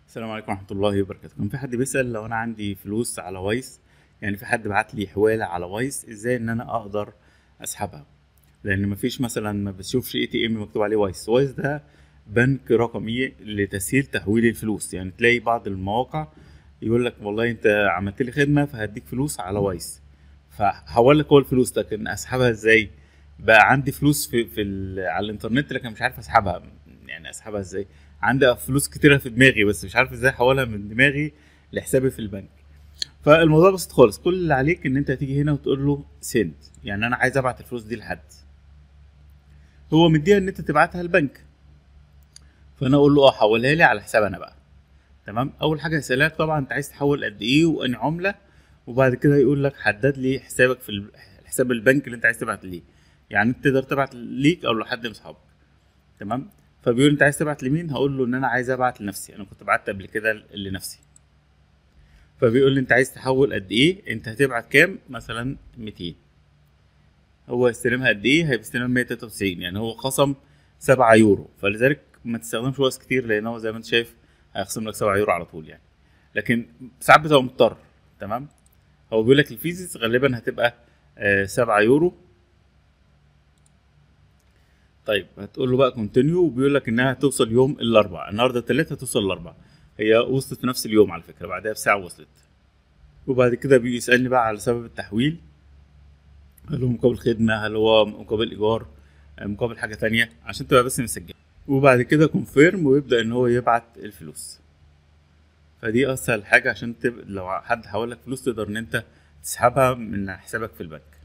السلام عليكم ورحمة الله وبركاته كان في حد بيسأل لو أنا عندي فلوس على وايس يعني في حد بعت لي حوالة على وايس إزاي إن أنا أقدر أسحبها لأن مفيش مثلا ما بشوفش اي تي ام مكتوب عليه وايس وايس ده بنك رقمي لتسهيل تحويل الفلوس يعني تلاقي بعض المواقع يقول لك والله أنت عملت لي خدمة فهديك فلوس على وايس فحول لك هو الفلوس لكن أسحبها إزاي بقى عندي فلوس في, في ال- على الإنترنت لكن مش عارف أسحبها يعني أسحبها إزاي عندي فلوس كتيرة في دماغي بس مش عارف ازاي احولها من دماغي لحسابي في البنك فالموضوع بسيط خالص كل اللي عليك ان انت هتيجي هنا وتقول له سند يعني انا عايز ابعت الفلوس دي لحد هو مديها ان انت تبعتها البنك فانا اقول له اه حولها لي على حساب انا بقى تمام اول حاجه هيسالك طبعا انت عايز تحول قد ايه واني عمله وبعد كده يقول لك حدد لي حسابك في ال- حساب البنك اللي انت عايز تبعت ليه يعني انت تقدر تبعت ليك او لحد من اصحابك تمام فبيقول انت عايز تبعت لمين هقول له ان انا عايز ابعت لنفسي انا كنت بعت قبل كده لنفسي فبيقول لي انت عايز تحول قد ايه انت هتبعت كام مثلا 200 هو يستلمها قد ايه هيستلمها 193 يعني هو خصم 7 يورو فلذلك ما تستخدمش واس كتير لان هو زي ما انت شايف هيخصم لك 7 يورو على طول يعني لكن ساعات بتبقى مضطر تمام هو بيقول لك الفيزيس غالبا هتبقى 7 يورو طيب هتقول له بقى كونتينيو وبيقول لك انها هتوصل يوم الاربعاء النهارده الثلاث هتوصل الاربعاء هي وصلت في نفس اليوم على فكره بعدها بساعه وصلت وبعد كده بيسالني بقى على سبب التحويل هل هو مقابل خدمه هل هو مقابل ايجار آه، مقابل حاجه تانية عشان تبقى بس مسجل وبعد كده كونفيرم ويبدا ان هو يبعت الفلوس فدي اسهل حاجه عشان تب... لو حد حول لك فلوس تقدر ان انت تسحبها من حسابك في البنك